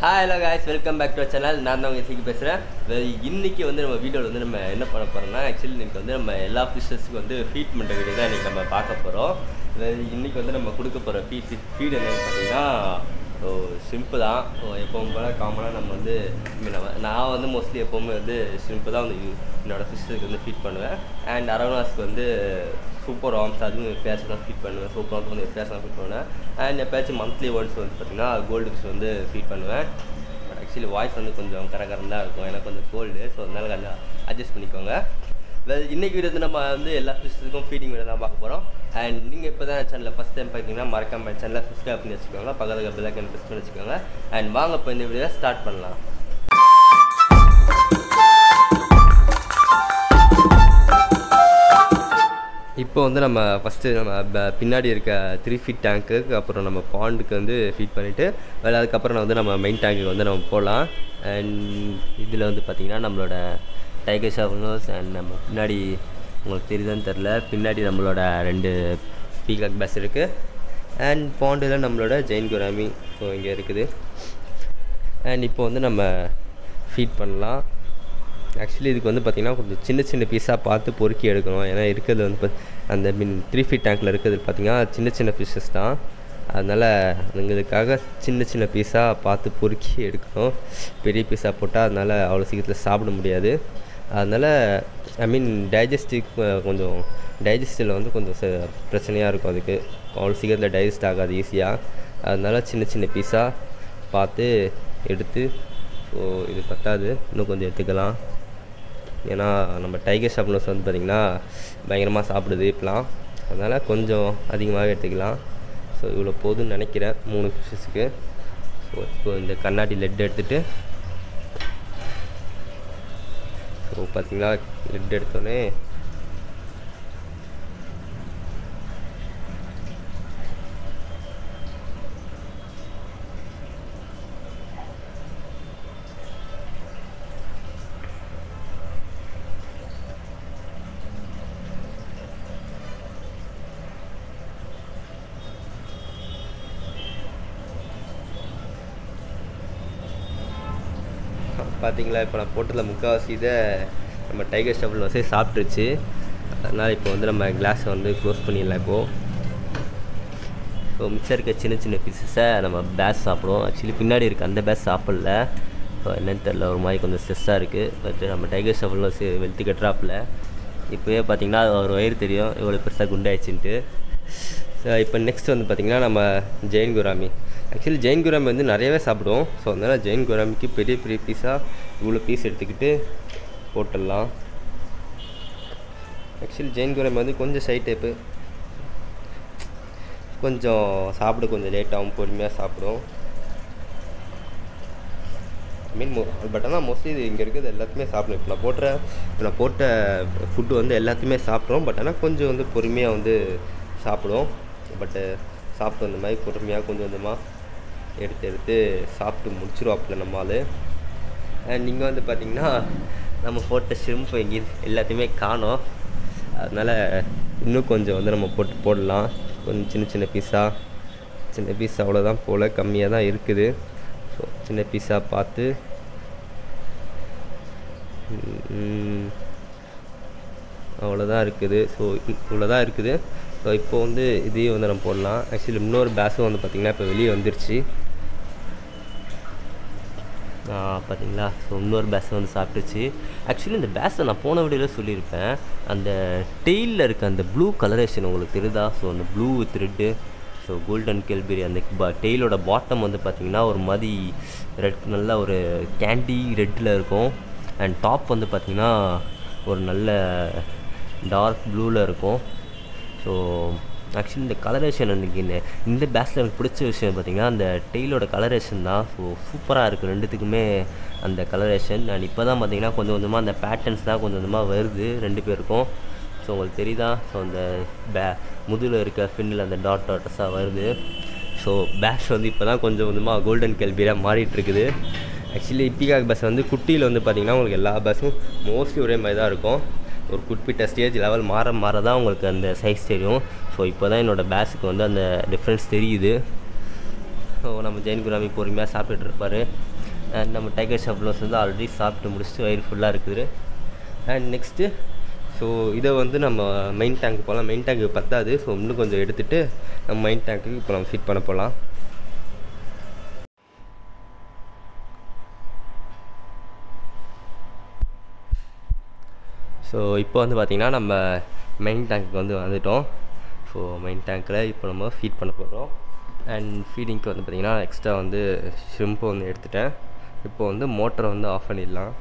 hi hello guys welcome back to channel நான் தான் உங்கள் இசைக்கு பேசுகிறேன் இன்னைக்கு வந்து நம்ம வீடியோவில் வந்து நம்ம என்ன பண்ண போகிறோம்னா ஆக்சுவலி இன்னைக்கு வந்து நம்ம எல்லா ஃபிஷஸ்க்கு வந்து ஃபீட் பண்ணுற வீடியோ தான் இன்றைக்கி நம்ம பார்க்க போகிறோம் இன்னைக்கு வந்து நம்ம கொடுக்க போகிற ஃபீட் ஃபீட் என்னன்னு பார்த்தீங்கன்னா ஸோ சிம்பிள் தான் ஸோ எப்பவும் போல் காமனாக நம்ம வந்து I mean, நம்ம- நான் வந்து மோஸ்ட்லி எப்போவுமே வந்து சிம்பிள் தான் வந்து என்னோடய ஃபிஷ்ஷுக்கு வந்து ஃபீட் பண்ணுவேன் அண்ட் அரவணாஸ்க்கு வந்து சூப்பர் ஆம்ஸ் அதுவும் பேசலாம் ஃபீட் பண்ணுவேன் சூப்பர் ஆம்ஸ் வந்து பேசலாம் ஃபீட் பண்ணுவேன் அண்ட் எப்பயாச்சும் மந்த்லி ஒன்ஸ் வந்து பார்த்திங்கன்னா கோல்டு ஃபிஷ் வந்து ஃபீட் பண்ணுவேன் பட் ஆக்சுவலி வாய்ஸ் வந்து கொஞ்சம் கரகரம் தான் இருக்கும் எனக்கு கொஞ்சம் கோல்டு ஸோ அதனால கொஞ்சம் அட்ஜஸ்ட் பண்ணிக்கோங்க வேறு இன்றைக்கி வீடியோ வந்து நம்ம வந்து எல்லா ஃபிஷ்ஷுக்கும் ஃபீடிங் வீடியோ தான் பார்க்க போகிறோம் அண்ட் நீங்கள் இப்போ தான் சேனலில் ஃபஸ்ட் டைம் பார்த்தீங்கன்னா மறக்காம சேனலை சப்ஸ்கிரைப் பண்ணி வச்சுக்கோங்க பக்கத்தில் பெல்லைக்கன் ப்ரெஸ் பண்ணி வச்சுக்கோங்க அண்ட் வாங்க இப்போ இந்த வீடியோ ஸ்டார்ட் பண்ணலாம் இப்போ வந்து நம்ம ஃபஸ்ட்டு நம்ம ப- பின்னாடி இருக்க த்ரீ ஃபீட் டேங்க்கு அப்புறம் நம்ம பாண்டுக்கு வந்து ஃபீட் பண்ணிவிட்டு வேறு அதுக்கப்புறம் வந்து நம்ம மெயின் டேங்க்குக்கு வந்து நம்ம போகலாம் அண்ட் இதில் வந்து பார்த்திங்கன்னா நம்மளோட டைகர் ஷாஃப்னோஸ் அண்ட் நம்ம பின்னாடி உங்களுக்கு தெரியுதான்னு தெரில பின்னாடி நம்மளோட ரெண்டு பீகாக் பேஸ் இருக்குது அண்ட் பாண்டில் நம்மளோட ஜெயின் குராமி ஸோ இங்கே இருக்குது அண்ட் இப்போ வந்து நம்ம ஃபீட் பண்ணலாம் ஆக்சுவலி இதுக்கு வந்து பார்த்திங்கன்னா கொஞ்சம் சின்ன சின்ன பீஸாக பார்த்து பொறுக்கி எடுக்கணும் ஏன்னா இருக்கிறது வந்து பாத்- அந்த மீன் த்ரீ ஃபீட் டேங்க்கில் இருக்கிறது பார்த்திங்கன்னா சின்ன சின்ன ஃபிஷ்ஷஸ் தான் அதனால் அதுங்களுக்காக சின்ன சின்ன பீஸாக பார்த்து பொறுக்கி எடுக்கணும் பெரிய பீஸாக போட்டால் அதனால் அவ்வளோ சீக்கிரத்தில் சாப்பிட முடியாது அதனால் ஐ மீன் டைஜஸ்டிக் கொஞ்சம் டைஜஸ்டில் வந்து கொஞ்சம் ச- பிரச்சனையாக இருக்கும் அதுக்கு அவ்வளோ சீக்கிரத்தில் டைஜஸ்ட் ஆகாது ஈஸியாக அதனால் சின்ன சின்ன பீஸாக பார்த்து எடுத்து ஸோ இது பத்தாது இன்னும் கொஞ்சம் எடுத்துக்கலாம் ஏன்னா நம்ம டைகர் ஷாப்னஸ் வந்து பார்த்திங்கன்னா பயங்கரமாக சாப்பிடுது இப்போலாம் அதனால் கொஞ்சம் அதிகமாகவே எடுத்துக்கலாம் ஸோ இவ்வளோ போதும்னு நினைக்கிறேன் மூணு ஃபிஷ்ஷுக்கு ஸோ இப்போ இந்த கண்ணாடி லெட் எடுத்துகிட்டு ஸோ பார்த்தீங்களா லெட் எடுத்தோடனே பார்த்தீங்களா இப்போ நான் போட்டதில் முக்கால்வாசி இதை நம்ம டைகர் ஸ்டபிள் வசதி சாப்பிட்ருச்சு அதனால் இப்போ வந்து நம்ம கிளாஸை வந்து க்ளோஸ் பண்ணிடலாம் இப்போது ஸோ மிச்சம் இருக்க சின்ன சின்ன பீசஸை நம்ம பேஸ் சாப்பிடுவோம் ஆக்சுவலி பின்னாடி இருக்க அந்த பேஸ் சாப்பிடல ஸோ என்னன்னு தெரில ஒரு மாதிரி கொஞ்சம் ஸ்ட்ரெஸ்ஸாக இருக்குது பட் நம்ம டைகர் ஸ்டபிள் வச்சு வெளுத்து கட்டுறாப்புல இப்போயே பார்த்தீங்கன்னா ஒரு வயிறு தெரியும் இவ்வளோ பெருசாக குண்டாயிடுச்சுன்ட்டு ஸோ இப்போ நெக்ஸ்ட் வந்து பார்த்திங்கன்னா நம்ம giant gourami actually giant gourami வந்து நிறையவே சாப்பிடுவோம் ஸோ அதனால் ஜெயின் குராமிக்கு பெரிய பெரிய பீஸாக இவ்வளோ பீஸ் எடுத்துக்கிட்டு போட்டுடலாம் ஆக்சுவலி ஜெயின் குராமி வந்து கொஞ்சம் சைட் டைப்பு கொஞ்சம் சாப்பிட கொஞ்சம் லேட்டாகும் பொறுமையாக சாப்பிடும் ஐ மீன் மோ பட் ஆனால் மோஸ்ட்லி இது இங்கே இருக்கிறது எல்லாத்தையுமே சாப்பிடும் இப்போ நான் போட்டுற இப்போ நான் போட்ட ஃபுட்டு வந்து எல்லாத்தையுமே சாப்பிட்றோம் பட் ஆனால் கொஞ்சம் வந்து பொறுமையாக வந்து சாப்பிடும் பட்டு சாப்பிட்டு அந்த மாதிரி பொறுமையாக கொஞ்சம் கொஞ்சமாக எடுத்து எடுத்து சாப்பிட்டு முடிச்சிருவாப்புல நம்மால் அண்ட் நீங்கள் வந்து பார்த்தீங்கன்னா நம்ம போட்ட ஷிம்பு எங்கே எல்லாத்தையுமே காணோம் அதனால் இன்னும் கொஞ்சம் வந்து நம்ம போட்டு போடலாம் கொஞ்சம் சின்ன சின்ன பீஸாக சின்ன பீஸ் அவ்வளோதான் போல் கம்மியாக தான் இருக்குது ஸோ சின்ன பீஸாக பார்த்து ம், அவ்வளோதான் இருக்குது ஸோ இவ்வளோதான் இருக்குது ஸோ இப்போ வந்து இதையும் வந்து நம்ம போடலாம் ஆக்சுவலி இன்னொரு பேஸும் வந்து பார்த்திங்கன்னா இப்போ வெளியே வந்துருச்சு பார்த்தீங்களா ஸோ இன்னொரு பேஸை வந்து சாப்பிட்டுச்சு ஆக்சுவலி இந்த பேஸை நான் போன வீடியோவில் சொல்லியிருப்பேன் அந்த டெய்லில் இருக்க அந்த ப்ளூ கலரேஷன் உங்களுக்கு தெரியுதா ஸோ அந்த blue with red so golden கேல்பெரி அந்த ப டெய்லோட பாட்டம் வந்து பார்த்திங்கன்னா ஒரு மாதிரி ரெட் நல்ல ஒரு கேண்டி ரெட்டில் இருக்கும் அண்ட் டாப் வந்து பார்த்திங்கன்னா ஒரு நல்ல டார்க் ப்ளூவில் இருக்கும் ஸோ ஆக்சுவலி இந்த கலரேஷன் எனக்கு இந்த இந்த பேஸில் எனக்கு பிடிச்ச விஷயம் பார்த்தீங்கன்னா அந்த டெய்லோட கலரேஷன் தான் ஸோ சூப்பராக இருக்குது ரெண்டுத்துக்குமே அந்த கலரேஷன் அண்ட் இப்போ தான் பார்த்தீங்கன்னா கொஞ்சம் கொஞ்சமாக அந்த பேட்டர்ன்ஸ் தான் கொஞ்சம் கொஞ்சமாக வருது ரெண்டு பேருக்கும் ஸோ உங்களுக்கு தெரியுதா ஸோ அந்த பே முதுகில் இருக்க ஃபின்னில் அந்த டாட் டாட்டஸாக வருது ஸோ பேஸ் வந்து இப்போ தான் கொஞ்சம் கொஞ்சமாக கோல்டன் கெல்பியாக மாறிட்டு இருக்குது ஆக்சுவலி பீகாக் பஸ் வந்து குட்டியில் வந்து பார்த்திங்கன்னா உங்களுக்கு எல்லா பஸ்ஸும் மோஸ்ட்லி ஒரே மாதிரி தான் இருக்கும் ஒரு குறிப்பிட்ட ஸ்டேஜ் லெவல் மாற மாற தான் உங்களுக்கு அந்த சைஸ் தெரியும் ஸோ இப்போ தான் என்னோடய பேஸுக்கு வந்து அந்த டிஃப்ரென்ஸ் தெரியுது ஸோ நம்ம ஜெயின் குராமி பொறுமையாக சாப்பிட்டுட்டு இருப்பாரு அண்ட் நம்ம டைகர் ஷப்ளோஸ் வந்து ஆல்ரெடி சாப்பிட்டு முடிச்சுட்டு வயிறு ஃபுல்லாக இருக்குது அண்ட் நெக்ஸ்ட்டு ஸோ இதை வந்து நம்ம மெயின் டேங்க் போகலாம் மெயின் டேங்க்கு பத்தாது ஸோ இன்னும் கொஞ்சம் எடுத்துகிட்டு நம்ம மெயின் டேங்க்குக்கு இப்போ நம்ம ஃபிட் பண்ண போகலாம் ஸோ இப்போ வந்து பார்த்திங்கன்னா நம்ம மெயின் டேங்க்கு வந்து வந்துட்டோம் ஸோ மெயின் டேங்க்கில் இப்போ நம்ம ஃபீட் பண்ண போகிறோம் அண்ட் ஃபீடிங்க்கு வந்து பார்த்திங்கன்னா எக்ஸ்ட்ரா வந்து ஷ்ரிம்பு வந்து எடுத்துட்டேன் இப்போ வந்து மோட்டரை வந்து ஆஃப் பண்ணிடலாம்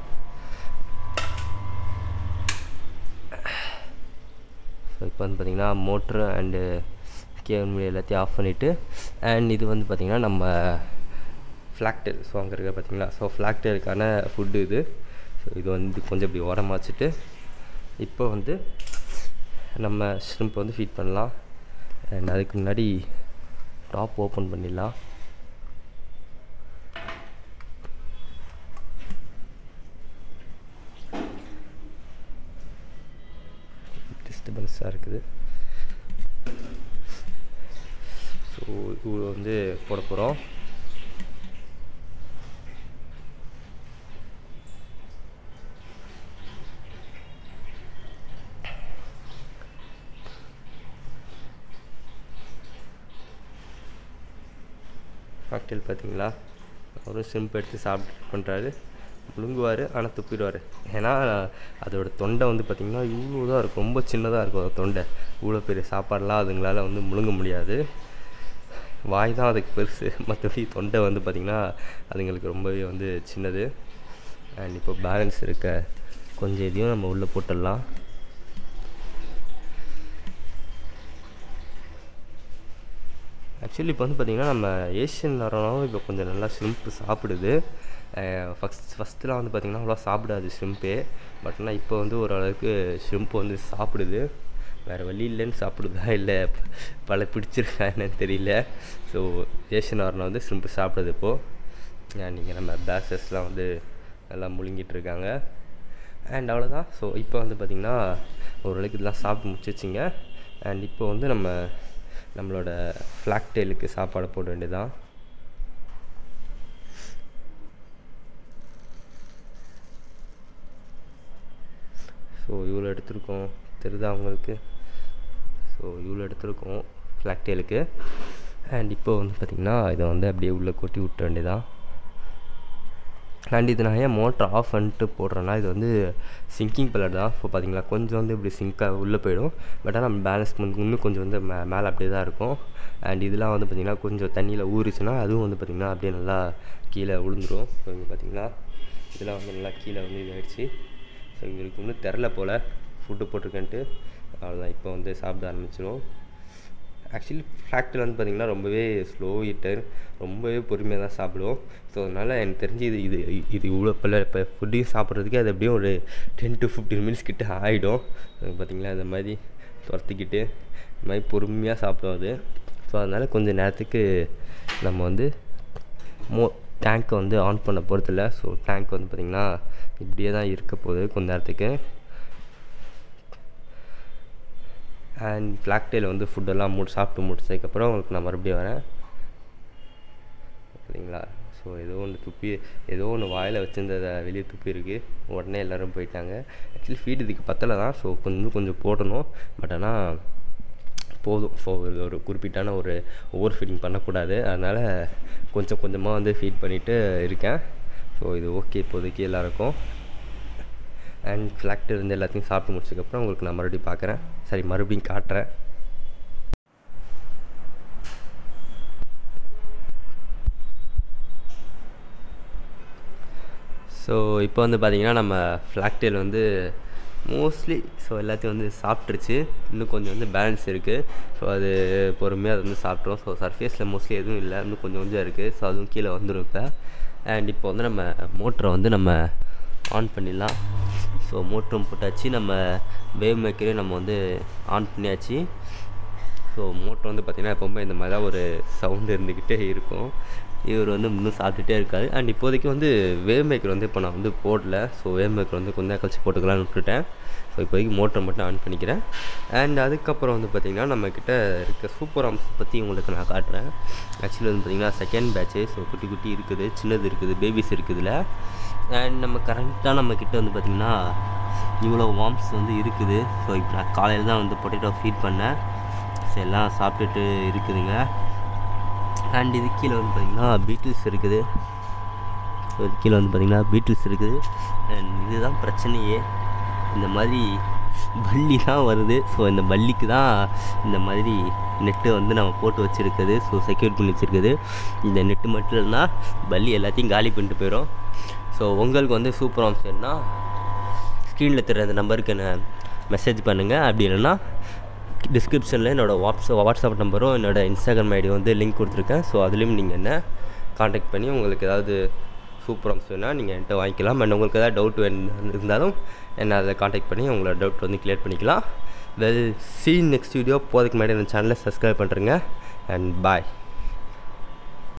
ஸோ இப்போ வந்து பார்த்திங்கன்னா மோட்ரு அண்டு கேபிள் மீடியா எல்லாத்தையும் ஆஃப் பண்ணிவிட்டு அண்ட் இது வந்து பார்த்திங்கன்னா நம்ம ஃப்ளாக்டர் ஸோ அங்கே இருக்க பார்த்தீங்களா ஸோ ஃப்ளாக்டருக்கான ஃபுட்டு இது ஸோ இது வந்து கொஞ்சம் இப்படி உரமா வச்சுட்டு இப்போ வந்து நம்ம ஷ்ரிம்ப் வந்து ஃபீட் பண்ணலாம் அண்ட் அதுக்கு முன்னாடி டாப் ஓப்பன் பண்ணிடலாம் டிஸ்டர்பன்ஸாக இருக்குது ஸோ இவ்வளோ வந்து போட போகிறோம் காக்டெயில் பார்த்தீங்களா அவரும் சிம்பு எடுத்து சாப்பிட்டு பண்ணுறாரு முழுங்குவார் ஆனால் துப்பிடுவார் ஏன்னா அதோட தொண்டை வந்து பார்த்திங்கன்னா இவ்வளோ தான் இருக்கும் ரொம்ப சின்னதாக இருக்கும் அதோட தொண்டை இவ்வளோ பெரிய சாப்பாடெலாம் அதுங்களால் வந்து முழுங்க முடியாது வாய் தான் அதுக்கு பெருசு மற்றபடி தொண்டை வந்து பார்த்திங்கன்னா அதுங்களுக்கு ரொம்பவே வந்து சின்னது அண்ட் இப்போ பேலன்ஸ் இருக்க கொஞ்சம் இதையும் நம்ம உள்ளே போட்டுடலாம் ஆக்சுவலி இப்போ வந்து பார்த்திங்கன்னா நம்ம ஏஷியன் வரணும் இப்போ கொஞ்சம் நல்லா ஷ்ரிம்ப்பு சாப்பிடுது ஃபஸ்ட் ஃபஸ்ட்டுலாம் வந்து பார்த்திங்கன்னா அவ்வளோ சாப்பிடாது ஷ்ரிம்பே பட் ஆனால் இப்போ வந்து ஓரளவுக்கு ஷ்ரிம்ப் வந்து சாப்பிடுது வேறு வழி இல்லைன்னு சாப்பிடுதா இல்லை பல பிடிச்சிருக்கா என்னன்னு தெரியல ஸோ ஏஷியன் வரணும் வந்து ஷ்ரிம்ப்பு சாப்பிடுது இப்போது நீங்கள் நம்ம பேசஸ்லாம் வந்து நல்லா முழுங்கிட்டு இருக்காங்க அண்ட் அவ்வளோதான் ஸோ இப்போ வந்து பார்த்திங்கன்னா ஓரளவுக்கு இதெல்லாம் சாப்பிட்டு முடிச்சிச்சிங்க அண்ட் இப்போ வந்து நம்ம நம்மளோட ஃப்ளாக் டெயிலுக்கு சாப்பாடு போட வேண்டியதான் ஸோ இவ்வளோ எடுத்திருக்கோம் தெரியுதா அவங்களுக்கு ஸோ இவ்வளோ எடுத்திருக்கோம் ஃப்ளாக் டெயிலுக்கு அண்ட் இப்போ வந்து பார்த்திங்கன்னா இதை வந்து அப்படியே உள்ளே கொட்டி விட்ட வேண்டியதான் அண்ட் இது நான் ஏன் மோட்டர் ஆஃப் பண்ணிட்டு போடுறேன்னா இது வந்து சிங்கிங் பில்லர் தான் இப்போ பார்த்தீங்களா கொஞ்சம் வந்து இப்படி சிங்காக உள்ளே போயிடும் பட் ஆனால் நம்ம பேலன்ஸ் பண்ணி இன்னும் கொஞ்சம் வந்து மே மேலே அப்படியே தான் இருக்கும் அண்ட் இதெல்லாம் வந்து பார்த்திங்கன்னா கொஞ்சம் தண்ணியில் ஊறிச்சுன்னா அதுவும் வந்து பார்த்திங்கன்னா அப்படியே நல்லா கீழே விழுந்துடும் ஸோ இங்கே பார்த்தீங்களா இதெல்லாம் வந்து நல்லா கீழே வந்து இதாகிடுச்சு ஸோ இவருக்கு இன்னும் தெரில போல் ஃபுட்டு போட்டிருக்கேன்ட்டு அவ்வளோதான் இப்போ வந்து சாப்பிட ஆரம்பிச்சிடும் ஆக்சுவலி ஃப்ளாக்டர் வந்து பார்த்திங்கன்னா ரொம்பவே ஸ்லோ ஈட்டர் ரொம்பவே பொறுமையாக தான் சாப்பிடும் ஸோ அதனால் எனக்கு தெரிஞ்சு இது இது இது இவ்வளோ பல இப்போ ஃபுட்டையும் சாப்பிட்றதுக்கே அது எப்படியும் ஒரு டென் டு ஃபிஃப்டீன் மினிட்ஸ் கிட்ட ஆகிடும் பார்த்திங்களா இந்த மாதிரி துரத்திக்கிட்டு இந்த மாதிரி பொறுமையாக சாப்பிடும் அது ஸோ அதனால் கொஞ்சம் நேரத்துக்கு நம்ம வந்து மோ டேங்க்கை வந்து ஆன் பண்ண போகிறதில்ல ஸோ டேங்க் வந்து பார்த்திங்கன்னா இப்படியே தான் இருக்க போகுது கொஞ்ச நேரத்துக்கு அண்ட் ஃப்ளாக் டேயில் வந்து ஃபுட்டெல்லாம் மூடி சாப்பிட்டு முடிச்சதுக்கப்புறம் உங்களுக்கு நான் மறுபடியும் வரேன் சரிங்களா ஸோ ஏதோ ஒன்று துப்பி ஏதோ ஒன்று வாயில் வச்சுருந்ததை வெளியே துப்பி இருக்குது உடனே எல்லோரும் போயிட்டாங்க ஆக்சுவலி ஃபீட் இதுக்கு பத்தலை தான் ஸோ கொஞ்சம் கொஞ்சம் போடணும் பட் ஆனால் போதும் ஸோ ஒரு குறிப்பிட்டான ஒரு ஓவர் ஃபீடிங் பண்ணக்கூடாது அதனால் கொஞ்சம் கொஞ்சமாக வந்து ஃபீட் பண்ணிவிட்டு இருக்கேன் ஸோ இது ஓகே இப்போதைக்கு எல்லாருக்கும் அண்ட் ஃப்ளாக்ட் இருந்து எல்லாத்தையும் சாப்பிட்டு முடிச்சதுக்கப்புறம் உங்களுக்கு நான் மறுபடியும் பார்க்குறேன் சரி மறுபடியும் காட்டுறேன் ஸோ இப்போ வந்து பார்த்திங்கன்னா நம்ம ஃப்ளாக்டேல் வந்து மோஸ்ட்லி ஸோ எல்லாத்தையும் வந்து சாப்பிட்ருச்சு இன்னும் கொஞ்சம் வந்து பேலன்ஸ் இருக்குது ஸோ அது பொறுமையாக அதை வந்து சாப்பிட்றோம் ஸோ சர்ஃபேஸில் மோஸ்ட்லி எதுவும் இல்லை இன்னும் கொஞ்சம் கொஞ்சம் இருக்குது ஸோ அதுவும் கீழே வந்துடும் இப்போ அண்ட் இப்போ வந்து நம்ம மோட்டரை வந்து நம்ம ஆன் பண்ணிடலாம் ஸோ மோட்டரும் போட்டாச்சு நம்ம வேவ் மேக்கரையும் நம்ம வந்து ஆன் பண்ணியாச்சு ஸோ மோட்டர் வந்து பார்த்திங்கன்னா எப்போவுமே இந்த மாதிரி தான் ஒரு சவுண்டு இருந்துக்கிட்டே இருக்கும் இவர் வந்து இன்னும் சாப்பிட்டுட்டே இருக்காரு அண்ட் இப்போதைக்கு வந்து வேவ் மேக்கர் வந்து இப்போ நான் வந்து போடல ஸோ வேவ் மேக்கர் வந்து கொஞ்சம் நேரம் கழிச்சு போட்டுக்கலாம்னு விட்டுட்டேன் ஸோ இப்போதைக்கு மோட்டரை மட்டும் ஆன் பண்ணிக்கிறேன் அண்ட் அதுக்கப்புறம் வந்து பார்த்திங்கன்னா நம்மக்கிட்ட இருக்க சூப்பர் ஆம்ஸ் பற்றி உங்களுக்கு நான் காட்டுறேன் ஆக்சுவலி வந்து பார்த்திங்கன்னா செகண்ட் பேட்ச்சு ஸோ குட்டி குட்டி இருக்குது சின்னது இருக்குது பேபிஸ் இருக்குதுல அண்ட் நம்ம கரெக்டாக நம்மக்கிட்ட வந்து பார்த்திங்கன்னா இவ்வளோ வார்ம்ஸ் வந்து இருக்குது ஸோ இப்போ நான் காலையில் தான் வந்து பொட்டேட்டோ ஃபீட் பண்ணேன் ஸோ எல்லாம் சாப்பிட்டுட்டு இருக்குதுங்க அண்ட் இது கீழே வந்து பார்த்திங்கன்னா பீட்டில்ஸ் இருக்குது ஸோ இது கீழே வந்து பார்த்திங்கன்னா பீட்டில்ஸ் இருக்குது அண்ட் இதுதான் பிரச்சனையே இந்த மாதிரி பல்லி தான் வருது ஸோ இந்த பல்லிக்கு தான் இந்த மாதிரி நெட்டு வந்து நம்ம போட்டு வச்சுருக்குது ஸோ செக்யூர் பண்ணி வச்சுருக்குது இந்த நெட்டு மட்டும் இல்லைன்னா பல்லி எல்லாத்தையும் காலி பண்ணிட்டு போயிடும் ஸோ உங்களுக்கு வந்து சூப்பர் ஆம்ஸ் வேணுன்னா ஸ்க்ரீனில் தெரிய அந்த நம்பருக்கு என்ன மெசேஜ் பண்ணுங்கள் அப்படி இல்லைன்னா டிஸ்கிரிப்ஷனில் என்னோடய வாட்ஸ்அப் வாட்ஸ்அப் நம்பரும் என்னோடய இன்ஸ்டாகிராம் ஐடி வந்து லிங்க் கொடுத்துருக்கேன் ஸோ அதுலேயும் நீங்கள் என்ன காண்டாக்ட் பண்ணி உங்களுக்கு ஏதாவது சூப்பர் ஆம்ஸ் வேணால் நீங்கள் என்கிட்ட வாங்கிக்கலாம் அண்ட் உங்களுக்கு ஏதாவது டவுட் வேணும் இருந்தாலும் என்னை அதை காண்டாக்ட் பண்ணி உங்களோட டவுட் வந்து கிளியர் பண்ணிக்கலாம் வெல் சி நெக்ஸ்ட் வீடியோ போகிறதுக்கு முன்னாடி என் சேனலை சப்ஸ்கிரைப் பண்ணுறேங்க அண்ட் பாய்